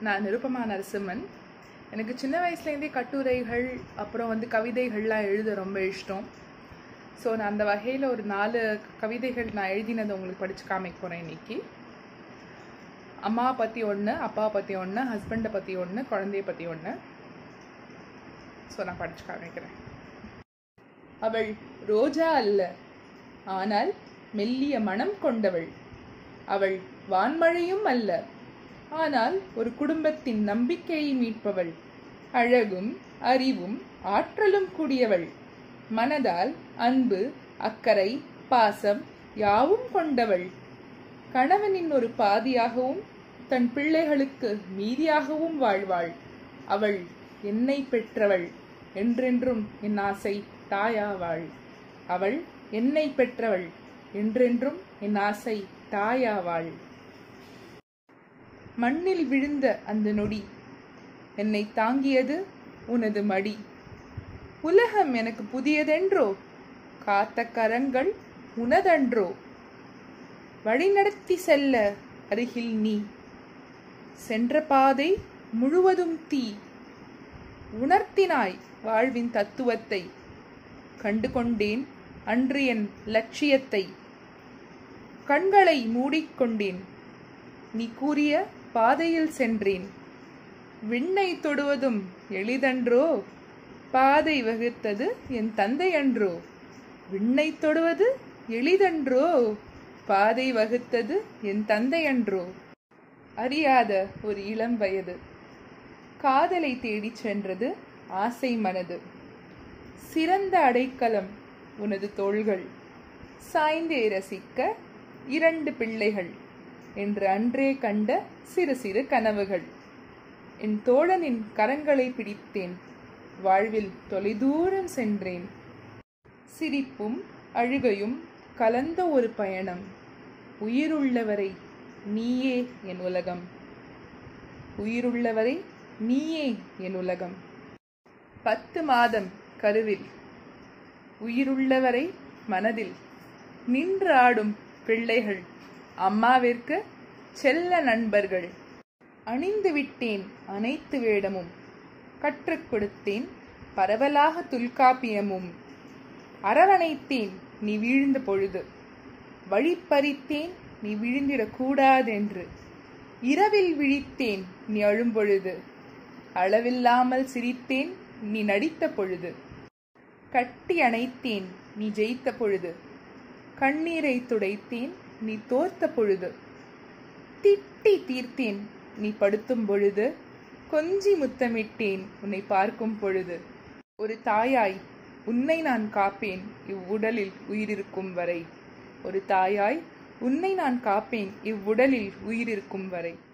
நான் நிருப்பமா நரசிம்மன் எனக்கு சின்ன வயசுலேருந்தே கட்டுரைகள் அப்புறம் வந்து கவிதைகள்லாம் எழுத ரொம்ப இஷ்டம் ஸோ நான் அந்த வகையில் ஒரு நாலு கவிதைகள் நான் எழுதினதை உங்களுக்கு படித்து காமிக்க போகிறேன் இன்னைக்கு அம்மா பற்றி ஒன்று அப்பா பற்றி ஒன்று ஹஸ்பண்டை பற்றி ஒன்று குழந்தைய பற்றி ஒன்று ஸோ நான் படித்து காமிக்கிறேன் அவள் ரோஜா அல்ல ஆனால் மெல்லிய மனம் கொண்டவள் அவள் வான்மழையும் அல்ல ஆனால் ஒரு குடும்பத்தின் நம்பிக்கையை மீட்பவள் அழகும் அறிவும் ஆற்றலும் கூடியவள் மனதால் அன்பு அக்கறை பாசம் யாவும் கொண்டவள் கணவனின் ஒரு பாதியாகவும் தன் பிள்ளைகளுக்கு மீதியாகவும் வாழ்வாள் அவள் என்னை பெற்றவள் என்றென்றும் என் ஆசை தாயாவாள் அவள் என்னை பெற்றவள் என்றென்றும் என் ஆசை தாயாவாள் மண்ணில் விழுந்த அந்த நொடி என்னை தாங்கியது உனது மடி உலகம் எனக்கு புதியதென்றோ காத்த கரங்கள் உனதன்றோ வழிநடத்தி செல்ல அருகில் நீ சென்ற பாதை முழுவதும் தீ உணர்த்தினாய் வாழ்வின் தத்துவத்தை கண்டு கொண்டேன் அன்று என் லட்சியத்தை கண்களை மூடிக்கொண்டேன் நீ கூறிய பாதையில் சென்றேன் விண்ணை தொடுவதும் எளிதன்றோ பாதை வகுத்தது என் தந்தை அன்றோ விண்ணை தொடுவது எளிதன்றோ பாதை வகுத்தது என் தந்தை அன்றோ அறியாத ஒரு இளம் வயது காதலை தேடிச் சென்றது ஆசை மனது சிறந்த அடைக்கலம் உனது தோள்கள் சாய்ந்தே ரசிக்க இரண்டு பிள்ளைகள் என்று அன்றே கண்ட சிறு சிறு கனவுகள் என் தோழனின் கரங்களை பிடித்தேன் வாழ்வில் தொலைதூரம் சென்றேன் சிரிப்பும் அழுகையும் கலந்த ஒரு பயணம் உயிருள்ளவரை நீயே என் உலகம் உயிருள்ளவரை நீயே என் உலகம் பத்து மாதம் கருவில் உயிருள்ளவரை மனதில் நின்று ஆடும் பிள்ளைகள் அம்மாவிற்கு செல்ல நண்பர்கள் அணிந்து விட்டேன் அனைத்து வேடமும் கற்றுக் கொடுத்தேன் பரவலாக துல்காப்பியமும் அரவணைத்தேன் நீ வீழ்ந்த பொழுது வழிப்பறித்தேன் நீ விழுந்திடக்கூடாதென்று இரவில் விழித்தேன் நீ அழும்பொழுது அளவில்லாமல் சிரித்தேன் நீ நடித்த பொழுது கட்டி அணைத்தேன் நீ ஜெயித்த பொழுது கண்ணீரை துடைத்தேன் நீ தோர்த்த பொழுது திட்டி தீர்த்தேன் நீ படுத்தும் பொழுது கொஞ்சி முத்தமிட்டேன் உன்னை பார்க்கும் பொழுது ஒரு தாயாய் உன்னை நான் காப்பேன் இவ்வுடலில் உயிரிருக்கும் வரை ஒரு தாயாய் உன்னை நான் காப்பேன் இவ்வுடலில் உயிரிருக்கும் வரை